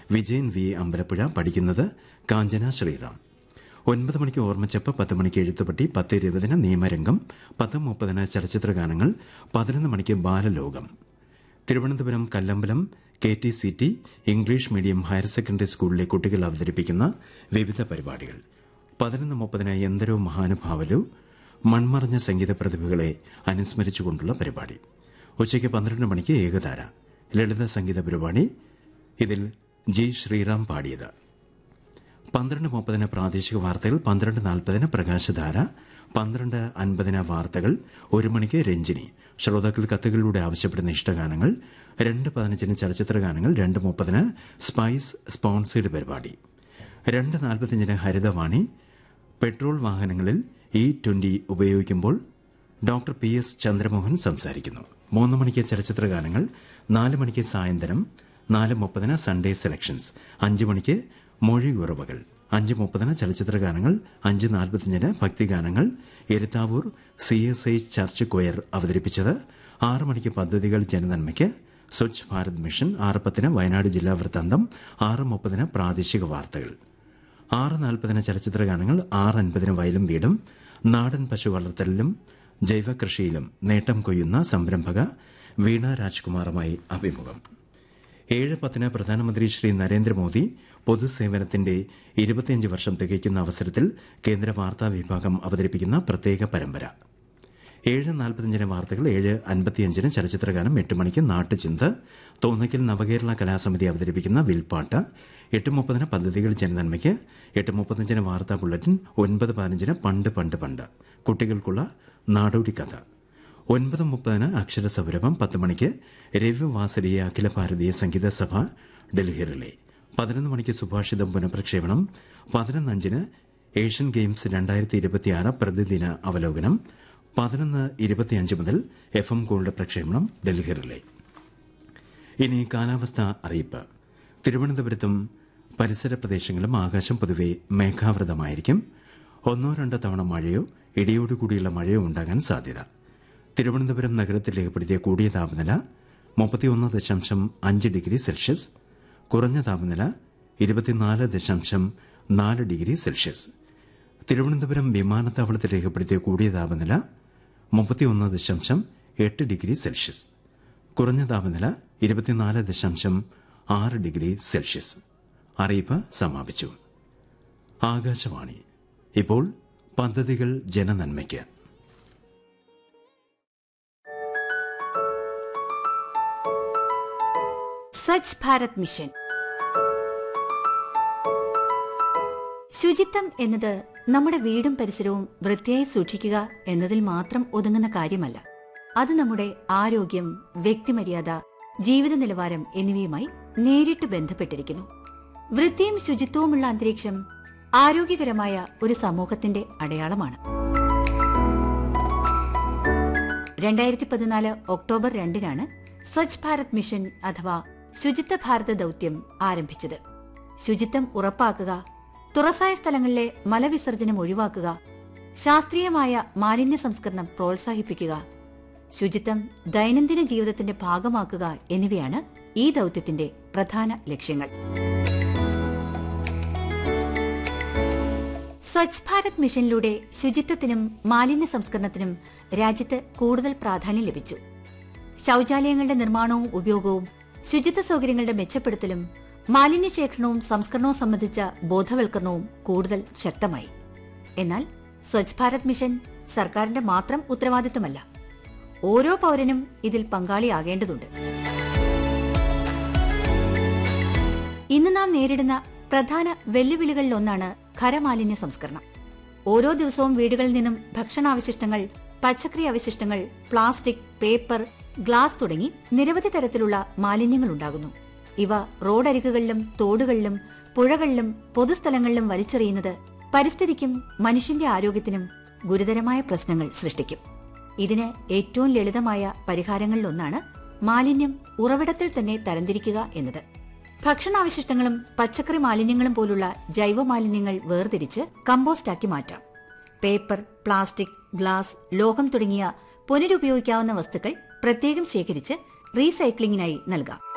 Vijayan V Ambalappuzha പഠിക്കുന്നത് കാഞ്ചന ശ്രീറാം ഒൻപത് മണിക്ക് ഓർമ്മച്ചപ്പ് പത്ത് മണിക്ക് എഴുത്തുപട്ടി പത്ത് ഇരുപതിന് നിയമരംഗം പത്ത് മുപ്പതിന് ചലച്ചിത്ര ഗാനങ്ങൾ പതിനൊന്ന് മണിക്ക് Balalokam Thiruvananthapuram Kallambalam K T C T English medium higher secondary സ്കൂളിലെ കുട്ടികൾ അവതരിപ്പിക്കുന്ന വിവിധ പരിപാടികൾ പതിനൊന്ന് മുപ്പതിന് എന്തരോ മഹാനുഭാവലു മൺമറഞ്ഞ സംഗീത പ്രതിഭകളെ അനുസ്മരിച്ചുകൊണ്ടുള്ള പരിപാടി ഉച്ചയ്ക്ക് പന്ത്രണ്ട് മണിക്ക് ഏകതാര ലളിത സംഗീത പരിപാടി ഇതിൽ ജി ശ്രീറാം പാടിയത് പന്ത്രണ്ട് മുപ്പതിന് പ്രാദേശിക വാർത്തകൾ പന്ത്രണ്ട് നാൽപ്പതിന് പ്രകാശധാര പന്ത്രണ്ട് അൻപതിന് വാർത്തകൾ ഒരു മണിക്ക് രഞ്ജിനി ശ്രോതാക്കൾ കത്തുകളിലൂടെ ആവശ്യപ്പെടുന്ന ഇഷ്ടഗാനങ്ങൾ രണ്ട് പതിനഞ്ചിന് ചലച്ചിത്ര ഗാനങ്ങൾ രണ്ട് മുപ്പതിന് സ്പൈസ് സ്പോൺസേഡ് പരിപാടി രണ്ട് നാൽപ്പത്തിയഞ്ചിന് ഹരിതവാണി പെട്രോൾ വാഹനങ്ങളിൽ ഇ ട്വന്റി ഉപയോഗിക്കുമ്പോൾ ഡോക്ടർ പി എസ് ചന്ദ്രമോഹൻ സംസാരിക്കുന്നു മൂന്ന് മണിക്ക് ചലച്ചിത്ര ഗാനങ്ങൾ നാല് മണിക്ക് സായന്തനം നാല് മുപ്പതിന് സൺഡേ സെലക്ഷൻസ് അഞ്ച് മണിക്ക് മൊഴി ഉറവകൾ അഞ്ച് മുപ്പതിന് ചലച്ചിത്ര ഗാനങ്ങൾ അഞ്ച് നാൽപ്പത്തിയഞ്ചിന് ഭക്തിഗാനങ്ങൾ Eruthavoor C S I church choir അവതരിപ്പിച്ചത് ആറ് മണിക്ക് പദ്ധതികൾ ജനനന്മയ്ക്ക് സ്വച്ഛ് ഭാരത് മിഷൻ ആറ് പത്തിന് വയനാട് ജില്ലാ വൃത്താന്തം ആറ് മുപ്പതിന് പ്രാദേശിക വാർത്തകൾ ആറ് നാൽപ്പതിന് ചലച്ചിത്ര ഗാനങ്ങൾ ആറ് അൻപതിന് വയലും വീടും നാടൻ പശു വളർത്തലിലും ജൈവ കൃഷിയിലും നേട്ടം കൊയ്യുന്ന സംരംഭക വീണ രാജ്കുമാറുമായി അഭിമുഖം ഏഴ് പത്തിന് പ്രധാനമന്ത്രി ശ്രീ നരേന്ദ്രമോദി പൊതുസേവനത്തിന്റെ ഇരുപത്തിയഞ്ച് വർഷം തികയ്ക്കുന്ന അവസരത്തിൽ കേന്ദ്ര വാർത്താ വിഭാഗം അവതരിപ്പിക്കുന്ന പ്രത്യേക പരമ്പര ഏഴ് നാൽപ്പത്തിയഞ്ചിന് വാർത്തകൾ ഏഴ് അൻപത്തിയഞ്ചിന് ചലച്ചിത്രഗാനം എട്ട് മണിക്ക് നാട്ടുചിന്ത തോന്നയ്ക്കൽ നവകേരള കലാസമിതി അവതരിപ്പിക്കുന്ന വിൽപ്പാട്ട് എട്ട് മുപ്പതിന് പദ്ധതികൾ ജനനന്മയ്ക്ക് എട്ട് മുപ്പത്തഞ്ചിന് വാർത്താ ബുള്ളറ്റിൻ ഒൻപത് പതിനഞ്ചിന് പണ്ട് പണ്ട് പണ്ട് കുട്ടികൾക്കുള്ള നാടോടി കഥ ഒൻപത് മുപ്പതിന് അക്ഷരസൗരഭം പത്ത് മണിക്ക് രവിവാസരീയ അഖില ഭാരതീയ സംഗീത സഭ ഡൽഹി റിലേ പതിനൊന്ന് മണിക്ക് സുഭാഷിതം പുനഃപ്രക്ഷേപണം പതിനൊന്നഞ്ചിന് ഏഷ്യൻ ഗെയിംസ് രണ്ടായിരത്തി ഇരുപത്തിയാറ് പ്രതിദിന അവലോകനം പതിനൊന്ന് ഇരുപത്തിയഞ്ച് മുതൽ എഫ് എം ഗോൾഡ് പ്രക്ഷേപണം ഡൽഹി റിലേ ഇനി കാലാവസ്ഥ അറിയിപ്പ് തിരുവനന്തപുരത്തും പരിസര പ്രദേശങ്ങളിലും ആകാശം പൊതുവെ മേഘാവൃതമായിരിക്കും ഒന്നോ രണ്ടോ തവണ മഴയോ ഇടിയോടുകൂടിയുള്ള മഴയോ ഉണ്ടാകാൻ സാധ്യത തിരുവനന്തപുരം നഗരത്തിൽ രേഖപ്പെടുത്തിയ കൂടിയ താപനില മുപ്പത്തിയൊന്ന് ദശാംശം അഞ്ച് ഡിഗ്രി സെൽഷ്യസ് കുറഞ്ഞ താപനില ഇരുപത്തിനാല് ദശാംശം നാല് ഡിഗ്രി സെൽഷ്യസ് തിരുവനന്തപുരം വിമാനത്താവളത്തിൽ രേഖപ്പെടുത്തിയ കൂടിയ താപനില മുപ്പത്തിയൊന്ന് ദശാംശം എട്ട് ഡിഗ്രി സെൽഷ്യസ് കുറഞ്ഞ താപനില ഇരുപത്തിനാല് ദശാംശം ആറ് ഡിഗ്രി സെൽഷ്യസ് അറിയിപ്പ് സമാപിച്ചു ആകാശവാണി ഇപ്പോൾ പദ്ധതികൾ ജനനന്മയ്ക്ക് സ്വച്ഛ് ഭാരത് മിഷൻ ശുചിത്വം എന്നത് നമ്മുടെ വീടും പരിസരവും വൃത്തിയായി സൂക്ഷിക്കുക എന്നതിൽ മാത്രം ഒതുങ്ങുന്ന കാര്യമല്ല അത് നമ്മുടെ ആരോഗ്യം വ്യക്തിമര്യാദ ജീവിത നിലവാരം എന്നിവയുമായി നേരിട്ട് ബന്ധപ്പെട്ടിരിക്കുന്നു വൃത്തിയും ശുചിത്വവുമുള്ള അന്തരീക്ഷം ആരോഗ്യകരമായ ഒരു സമൂഹത്തിന്റെ അടയാളമാണ് രണ്ടായിരത്തി പതിനാല് ഒക്ടോബർ രണ്ടിനാണ് സ്വച്ഛ് ഭാരത് മിഷൻ അഥവാ ശുചിത്വ ഭാരത ദൌത്യം ആരംഭിച്ചത് ശുചിത്വം ഉറപ്പാക്കുക തുറസായ സ്ഥലങ്ങളിലെ മലവിസർജനം ഒഴിവാക്കുക ശാസ്ത്രീയമായ മാലിന്യ സംസ്കരണം പ്രോത്സാഹിപ്പിക്കുക ശുചിത്വം ദൈനംദിന ജീവിതത്തിന്റെ ഭാഗമാക്കുക എന്നിവയാണ് ഈ ദൌത്യത്തിന്റെ പ്രധാന ലക്ഷ്യങ്ങൾ സ്വച്ഛ് ഭാരത് മിഷനിലൂടെ ശുചിത്വത്തിനും മാലിന്യ സംസ്കരണത്തിനും രാജ്യത്ത് കൂടുതൽ പ്രാധാന്യം ലഭിച്ചു ശൌചാലയങ്ങളുടെ നിർമ്മാണവും ഉപയോഗവും ശുചിത്വ സൗകര്യങ്ങളുടെ മെച്ചപ്പെടുത്തലും മാലിന്യ ശേഖരണവും സംസ്കരണവും സംബന്ധിച്ച ബോധവൽക്കരണവും കൂടുതൽ ശക്തമായി എന്നാൽ സ്വച്ഛ് ഭാരത് മിഷൻ സർക്കാരിന്റെ മാത്രം ഉത്തരവാദിത്തമല്ല ഓരോ പൗരനും ഇതിൽ പങ്കാളിയാകേണ്ടതുണ്ട് ഇന്ന് നാം നേരിടുന്ന പ്രധാന വെല്ലുവിളികളിലൊന്നാണ് ഖരമാലിന്യ സംസ്കരണം ഓരോ ദിവസവും വീടുകളിൽ നിന്നും ഭക്ഷണാവശിഷ്ടങ്ങൾ പച്ചക്കറി അവശിഷ്ടങ്ങൾ പ്ലാസ്റ്റിക് പേപ്പർ ഗ്ലാസ് തുടങ്ങി നിരവധി തരത്തിലുള്ള മാലിന്യങ്ങൾ ഉണ്ടാകുന്നു ഇവ റോഡരികുകളിലും തോടുകളിലും പുഴകളിലും പൊതുസ്ഥലങ്ങളിലും വലിച്ചെറിയുന്നത് പരിസ്ഥിതിക്കും മനുഷ്യന്റെ ആരോഗ്യത്തിനും ഗുരുതരമായ പ്രശ്നങ്ങൾ സൃഷ്ടിക്കും ഇതിന് ഏറ്റവും ലളിതമായ പരിഹാരങ്ങളിലൊന്നാണ് മാലിന്യം ഉറവിടത്തിൽ തന്നെ തരംതിരിക്കുക എന്നത് ഭക്ഷണാവശിഷ്ടങ്ങളും പച്ചക്കറി മാലിന്യങ്ങളും പോലുള്ള ജൈവ മാലിന്യങ്ങൾ വേർതിരിച്ച് കമ്പോസ്റ്റാക്കി മാറ്റാം പേപ്പർ പ്ലാസ്റ്റിക് ഗ്ലാസ് ലോഹം തുടങ്ങിയ പുനരുപയോഗിക്കാവുന്ന വസ്തുക്കൾ പ്രത്യേകം ശേഖരിച്ച് റീസൈക്ലിംഗിനായി നൽകാം